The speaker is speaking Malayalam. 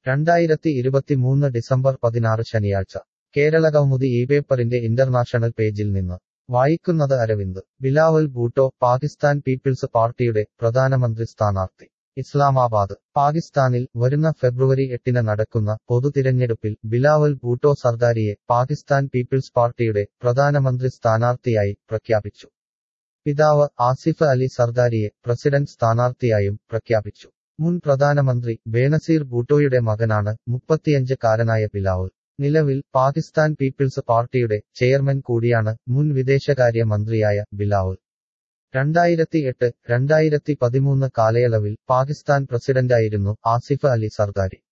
രണ്ടായിരത്തി ഇരുപത്തിമൂന്ന് ഡിസംബർ പതിനാറ് ശനിയാഴ്ച കേരളകൗമുദി ഈ പേപ്പറിന്റെ ഇന്റർനാഷണൽ പേജിൽ നിന്ന് വായിക്കുന്നത് അരവിന്ദ് ബിലാവൽ ഭൂട്ടോ പാകിസ്ഥാൻ പീപ്പിൾസ് പാർട്ടിയുടെ പ്രധാനമന്ത്രി സ്ഥാനാർത്ഥി ഇസ്ലാമാബാദ് പാകിസ്ഥാനിൽ വരുന്ന ഫെബ്രുവരി എട്ടിന് നടക്കുന്ന പൊതുതിരഞ്ഞെടുപ്പിൽ ബിലാവൽ ഭൂട്ടോ സർദാരിയെ പാകിസ്ഥാൻ പീപ്പിൾസ് പാർട്ടിയുടെ പ്രധാനമന്ത്രി സ്ഥാനാർത്ഥിയായി പ്രഖ്യാപിച്ചു പിതാവ് ആസിഫ് അലി സർദാരിയെ പ്രസിഡന്റ് സ്ഥാനാർത്ഥിയായും പ്രഖ്യാപിച്ചു മുൻ പ്രധാനമന്ത്രി ബേനസീർ ഭൂട്ടോയുടെ മകനാണ് മുപ്പത്തിയഞ്ച് കാരനായ ബിലാവൽ നിലവിൽ പാകിസ്ഥാൻ പീപ്പിൾസ് പാർട്ടിയുടെ ചെയർമാൻ കൂടിയാണ് മുൻ വിദേശകാര്യ മന്ത്രിയായ ബിലാവൽ രണ്ടായിരത്തി എട്ട് രണ്ടായിരത്തി പതിമൂന്ന് കാലയളവിൽ പാകിസ്ഥാൻ പ്രസിഡന്റായിരുന്നു ആസിഫ് അലി സർദാരി